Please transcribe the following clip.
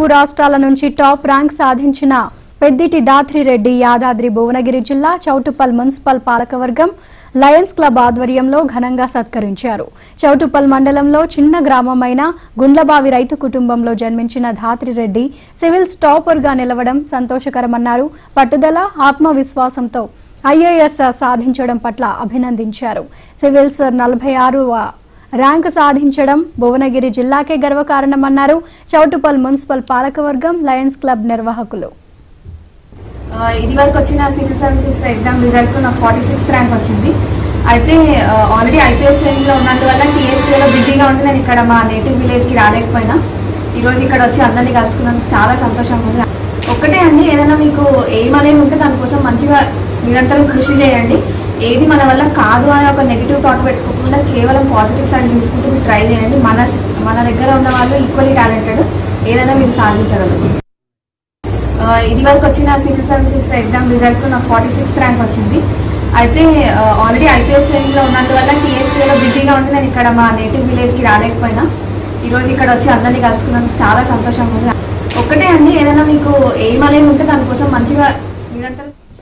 తెలుగు రాష్ట్రాల నుంచి top rank సాధించిన పెద్దిటి దాత్రిరెడ్డి యాదాద్రి భువనగిరి జిల్లా చౌటుప్పల్ మున్సిపల్ పాలకవర్గం లయన్స్ క్లబ్ ఆధ్వర్యంలో ఘనంగా సత్కరించారు చౌటుప్పల్ మండలంలో చిన్న గ్రామమైన గుండ్లబావి రైతు కుటుంబంలో జన్మించిన ధాత్రిరెడ్డి సివిల్స్ టాపర్గా నిలవడం సంతోషకరమన్నారు పట్టుదల ఆత్మవిశ్వాసంతో ఐఏఎస్ సాధించడం పట్ల అభినందించారు సివిల్స్ నలభై ఆరు ర్యాంకు సాధించడం భువనగిరి జిల్లాకే గర్వకారణమన్నారు చౌటుపల్ మున్సిపల్ పాలకవర్గం లయన్స్ క్లబ్ నిర్వాహకులు ఆ, ఇది వరకు వచ్చిన సివిల్ సర్వీసెస్ ఎగ్జామ్ రిజల్ట్స్ నాకు ఫార్టీ సిక్స్త్ ర్యాంక్ వచ్చింది అయితే ఆల్రెడీ ఐపీఎస్ ట్రైనింగ్లో ఉన్నందువల్ల టీఎస్పీలో బిజీగా ఉండి నేను ఇక్కడ మా నేటివ్ విలేజ్కి రాలేకపోయినా ఈరోజు ఇక్కడ వచ్చి అందరినీ కలుసుకున్నందుకు చాలా సంతోషంగా ఉంది ఒక్కటే అండి ఏదైనా మీకు ఎయిమ్ అనేది ఉంటే దానికోసం మంచిగా నిరంతరం కృషి చేయండి ఏది మన వల్ల కాదు అని ఒక నెగిటివ్ థాట్ పెట్టుకోకుండా కేవలం పాజిటివ్ సైడ్ చూసుకుంటూ మీరు ట్రై చేయండి మన మన దగ్గర ఉన్న వాళ్ళు ఈక్వల్లీ టాలెంటెడ్ ఏదైనా మీరు సాధించగలరు ఆ, ఇది వరకు వచ్చిన సివిల్ సర్వీసెస్ ఎగ్జామ్ రిజల్ట్స్ నాకు ఫార్టీ సిక్స్త్ ర్యాంక్ వచ్చింది అయితే ఆల్రెడీ ఐపీఎస్ ట్రైనింగ్లో ఉన్నందువల్ల టీఎస్పీలో బిజీగా ఉండి నేను ఇక్కడ మా నేటివ్ విలేజ్కి రాలేకపోయినా ఈరోజు ఇక్కడ వచ్చి అందరినీ కలుసుకున్నందుకు చాలా సంతోషంగా ఉంది ఒక్కటే అండి ఏదైనా మీకు ఎయిమ్ అనేది ఉంటే దానికోసం మంచిగా నిరంతరం